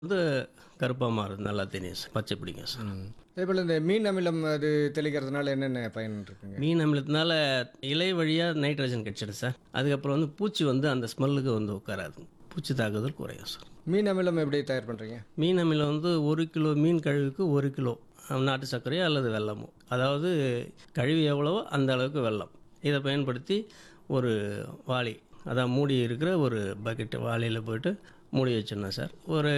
வந்து கருப்பாக மாறுது நல்லா தெரியும் சார் பச்சை பிடிக்கும் சார் அதே போல் இந்த மீன் அமிலம் அது தெளிக்கிறதுனால என்னென்ன பயன் இருக்குங்க மீன் அமிலத்தினால இலை வழியாக நைட்ரஜன் கிடச்சிடும் சார் அதுக்கப்புறம் வந்து பூச்சி வந்து அந்த ஸ்மெல்லுக்கு வந்து உட்காராது பூச்சி தாக்குதல் குறையும் சார் மீன் அமிலம் எப்படி தயார் பண்ணுறீங்க மீன் அமிலம் வந்து ஒரு கிலோ மீன் கழிவுக்கு ஒரு கிலோ நாட்டு சர்க்கரையோ அல்லது வெல்லமோ அதாவது கழிவு எவ்வளவோ அந்த அளவுக்கு வெல்லம் இதை பயன்படுத்தி ஒரு வாளி அதான் மூடி இருக்கிற ஒரு பக்கெட்டு வாளியில் போயிட்டு மூடி வச்சிடணும் சார் ஒரு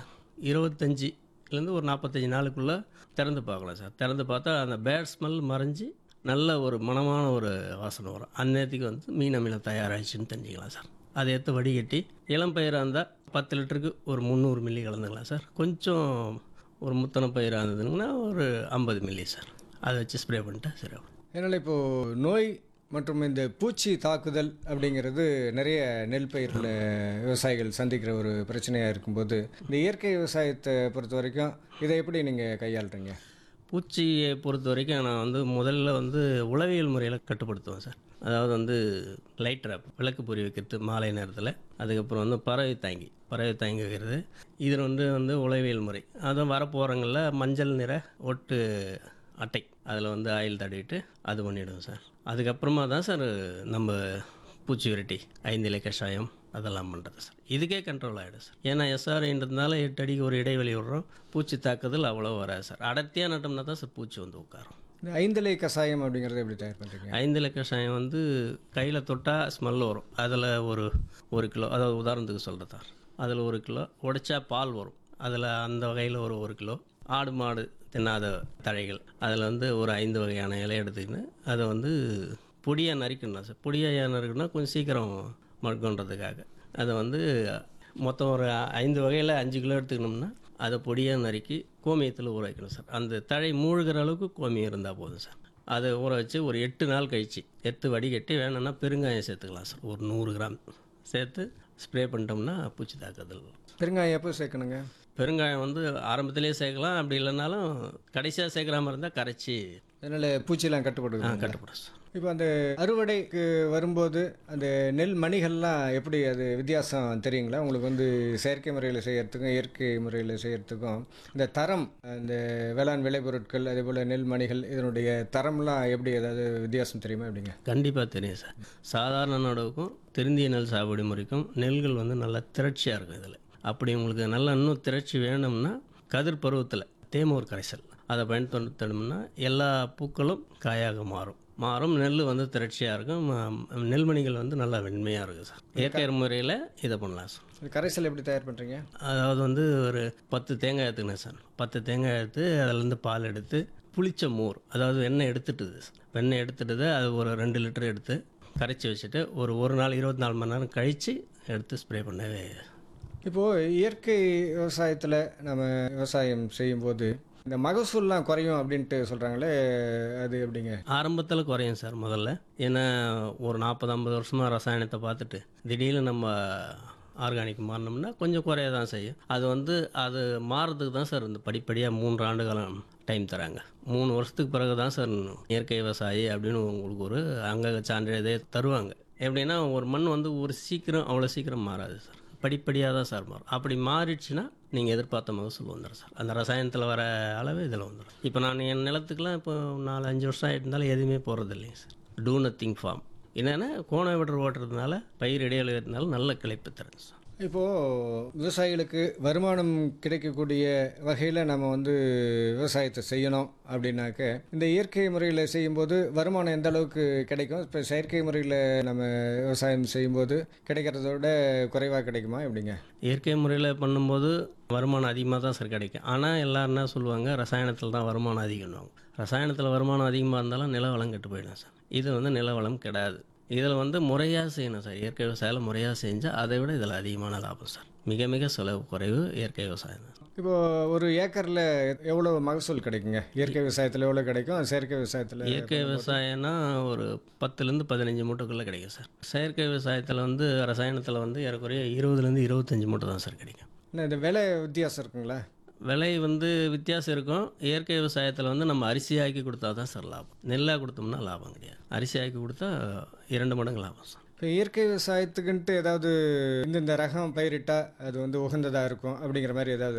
இருபத்தஞ்சிலேருந்து ஒரு நாற்பத்தஞ்சு நாளுக்குள்ளே திறந்து பார்க்கலாம் சார் திறந்து பார்த்தா அந்த பேட் ஸ்மெல் மறைஞ்சி நல்ல ஒரு மணமான ஒரு வாசனை வரும் அந்நேரத்துக்கு வந்து மீன் அமிலம் தயாராகிடுச்சுன்னு தெரிஞ்சுக்கலாம் சார் அதை எடுத்து வடிகட்டி இளம் பயிராக இருந்தால் பத்து லிட்டருக்கு ஒரு முந்நூறு மில்லி கலந்துக்கலாம் சார் கொஞ்சம் ஒரு முத்தனை பயிராக இருந்ததுங்கன்னா ஒரு ஐம்பது மில்லி சார் அதை வச்சு ஸ்ப்ரே பண்ணிட்டா சரி ஆகும். அதனால் இப்போது நோய் மற்றும் இந்த பூச்சி தாக்குதல் அப்படிங்கிறது நிறைய நெல் பயிரில் விவசாயிகள் சந்திக்கிற ஒரு பிரச்சனையாக இருக்கும்போது இந்த இயற்கை விவசாயத்தை பொறுத்த வரைக்கும் இதை எப்படி நீங்கள் கையாளுறீங்க பூச்சியை பொறுத்த வரைக்கும் நான் வந்து முதல்ல வந்து உளவியல் முறையில் கட்டுப்படுத்துவேன் சார் அதாவது வந்து லைட் ட்ராப் விளக்கு பொறி வைக்கிறது மாலை நேரத்தில் அதுக்கப்புறம் வந்து பறவை தாங்கி பறவை தாங்கி வைக்கிறது இது வந்து வந்து உளவியல் முறை அதுவும் வரப்போகிறங்களில் மஞ்சள் நிற ஒட்டு அட்டை அதில் வந்து ஆயில் தடவிட்டு அது பண்ணிவிடுவோம் சார் அதுக்கப்புறமா தான் சார் நம்ம பூச்சி விரட்டி ஐந்து இலை கஷாயம் அதெல்லாம் பண்ணுறது சார் இதுக்கே கண்ட்ரோல் ஆகிடும் சார் ஏன்னா எஸ்ஆர்ஐன்றதுனால எட்டு அடிக்கு ஒரு இடைவெளி விடுறோம் பூச்சி தாக்குதல் அவ்வளோ வராது சார் அடர்த்தியாக நட்டோம்னா தான் சார் பூச்சி வந்து உட்காரும் இந்த ஐந்திலை கஷாயம் அப்படிங்கிறத எப்படி தயார் பண்ணுறீங்க ஐந்து இலை கஷாயம் வந்து கையில் தொட்டால் ஸ்மெல் வரும் அதில் ஒரு ஒரு கிலோ அதாவது உதாரணத்துக்கு சொல்கிறேன் சார் அதில் ஒரு கிலோ உடைச்சா பால் வரும் அதில் அந்த வகையில் ஒரு ஒரு கிலோ ஆடு மாடு தின்னாத தழைகள் அதில் வந்து ஒரு ஐந்து வகையான இலை எடுத்துக்கின்னு அதை வந்து பொடியாக நறுக்கணும் சார் பொடியாக நறுக்கணும்னா கொஞ்சம் சீக்கிரம் மறுக்கன்றதுக்காக அதை வந்து மொத்தம் ஒரு ஐந்து வகையில் அஞ்சு கிலோ எடுத்துக்கணும்னா அதை பொடியாக நறுக்கி கோமியத்தில் ஊற வைக்கணும் சார் அந்த தழை மூழ்கிற அளவுக்கு கோமியம் இருந்தால் போதும் சார் அதை ஊற வச்சு ஒரு எட்டு நாள் கழிச்சு எடுத்து வடிகட்டி வேணும்னா பெருங்காயம் சேர்த்துக்கலாம் சார் ஒரு நூறு கிராம் சேர்த்து ஸ்ப்ரே பண்ணிட்டோம்னா பூச்சி தாக்குதல் பெருங்காயம் எப்போ சேர்க்கணுங்க பெருங்காயம் வந்து ஆரம்பத்திலே சேர்க்கலாம் அப்படி இல்லைனாலும் கடைசியாக சேர்க்குற மாதிரி இருந்தால் கரைச்சி அதனால் பூச்சிலாம் கட்டுப்படுது கட்டுப்படும் சார் இப்போ அந்த அறுவடைக்கு வரும்போது அந்த நெல் மணிகள்லாம் எப்படி அது வித்தியாசம் தெரியுங்களா உங்களுக்கு வந்து செயற்கை முறையில் செய்யறதுக்கும் இயற்கை முறையில் செய்யறதுக்கும் இந்த தரம் இந்த வேளாண் விளைபொருட்கள் அதே போல் நெல் மணிகள் இதனுடைய தரம்லாம் எப்படி ஏதாவது வித்தியாசம் தெரியுமா எப்படிங்க கண்டிப்பாக தெரியும் சார் சாதாரண நடவுக்கும் திருந்திய நெல் சாகுபடி முறைக்கும் நெல்கள் வந்து நல்லா திரட்சியாக இருக்கும் இதில் அப்படி உங்களுக்கு நல்லா இன்னும் திரட்சி வேணும்னா கதிர் பருவத்தில் தேமூர் கரைசல் அதை பயன்படுத்தணும்னா எல்லா பூக்களும் காயாக மாறும் மாறும் நெல் வந்து திரட்சியாக இருக்கும் ம- நெல்மணிகள் வந்து நல்லா வெண்மையாக இருக்கும் சார் இயற்கை முறையில் இதை பண்ணலாம் சார் இந்த கரைசல் எப்படி தயார் பண்ணுறீங்க அதாவது வந்து ஒரு பத்து தேங்காய் எடுத்துக்கணும் சார் பத்து தேங்காய் எடுத்து அதிலேருந்து பால் எடுத்து புளிச்ச மோர் அதாவது வெண்ணெய் எடுத்துட்டுது வெண்ணெய் எடுத்துட்டு அது ஒரு ரெண்டு லிட்டர் எடுத்து கரைச்சி வச்சுட்டு ஒரு ஒரு நாள் இருபத்தி நாலு மணி நேரம் கழித்து எடுத்து ஸ்ப்ரே பண்ணவே இப்போது இயற்கை விவசாயத்தில் நம்ம விவசாயம் செய்யும்போது இந்த மகசூல்லாம் குறையும் அப்படின்ட்டு சொல்கிறாங்களே அது எப்படிங்க ஆரம்பத்தில் குறையும் சார் முதல்ல ஏன்னா ஒரு நாற்பது ஐம்பது வருஷமாக ரசாயனத்தை பார்த்துட்டு திடீர்னு நம்ம ஆர்கானிக் மாறினோம்னா கொஞ்சம் குறைய தான் செய்யும் அது வந்து அது மாறுறதுக்கு தான் சார் இந்த படிப்படியாக மூன்று ஆண்டு காலம் டைம் தராங்க மூணு வருஷத்துக்கு பிறகு தான் சார் இயற்கை விவசாயி அப்படின்னு உங்களுக்கு ஒரு அங்க சான்றிதழே தருவாங்க எப்படின்னா ஒரு மண் வந்து ஒரு சீக்கிரம் அவ்வளோ சீக்கிரம் மாறாது சார் படிப்படியாக தான் சார் மாறும் அப்படி மாறிடுச்சுன்னா நீங்கள் எதிர்பார்த்த மகசூல் வந்துடும் சார் அந்த ரசாயனத்தில் வர அளவு இதில் வந்துடும் இப்போ நான் என் நிலத்துக்குலாம் இப்போ நாலு அஞ்சு வருஷம் ஆகிட்டு இருந்தாலும் எதுவுமே போகிறது இல்லைங்க சார் டூ நத்திங் ஃபார்ம் என்னென்னா கோண விடர் ஓட்டுறதுனால பயிர் இடையில இருக்கிறதுனால நல்ல கிளைப்பு தருது சார் இப்போது விவசாயிகளுக்கு வருமானம் கிடைக்கக்கூடிய வகையில் நம்ம வந்து விவசாயத்தை செய்யணும் அப்படின்னாக்க இந்த இயற்கை முறையில் செய்யும்போது வருமானம் எந்த அளவுக்கு கிடைக்கும் இப்போ செயற்கை முறையில் நம்ம விவசாயம் செய்யும்போது கிடைக்கிறத விட குறைவாக கிடைக்குமா எப்படிங்க இயற்கை முறையில் பண்ணும்போது வருமானம் அதிகமாக தான் சார் கிடைக்கும் ஆனால் எல்லாரும் என்ன சொல்லுவாங்க ரசாயனத்தில் தான் வருமானம் அதிகம்னுவாங்க ரசாயனத்தில் வருமானம் அதிகமாக இருந்தாலும் நில வளம் கெட்டு போயிடும் சார் இது வந்து நில வளம் கெடாது இதில் வந்து முறையாக செய்யணும் சார் இயற்கை விவசாயம் முறையாக செஞ்சால் அதை விட இதில் அதிகமான லாபம் சார் மிக மிக செலவு குறைவு இயற்கை விவசாயம் தான் இப்போது ஒரு ஏக்கரில் எவ்வளோ மகசூல் கிடைக்குங்க இயற்கை விவசாயத்தில் எவ்வளோ கிடைக்கும் செயற்கை விவசாயத்தில் இயற்கை விவசாயம்னா ஒரு பத்துலேருந்து பதினஞ்சு மூட்டைக்குள்ளே கிடைக்கும் சார் செயற்கை விவசாயத்தில் வந்து ரசாயனத்தில் வந்து ஏறக்குறைய இருபதுலேருந்து இருபத்தஞ்சி மூட்டை தான் சார் கிடைக்கும் என்ன இந்த விலை வித்தியாசம் இருக்குங்களா விலை வந்து வித்தியாசம் இருக்கும் இயற்கை விவசாயத்தில் வந்து நம்ம அரிசியாக்கி கொடுத்தா தான் சார் லாபம் நெல்லாக கொடுத்தோம்னா லாபம் கிடையாது அரிசியாக்கி கொடுத்தா இரண்டு மடங்கு லாபம் சார் இப்போ இயற்கை விவசாயத்துக்குன்ட்டு ஏதாவது இந்த இந்த ரகம் பயிரிட்டால் அது வந்து உகந்ததாக இருக்கும் அப்படிங்கிற மாதிரி ஏதாவது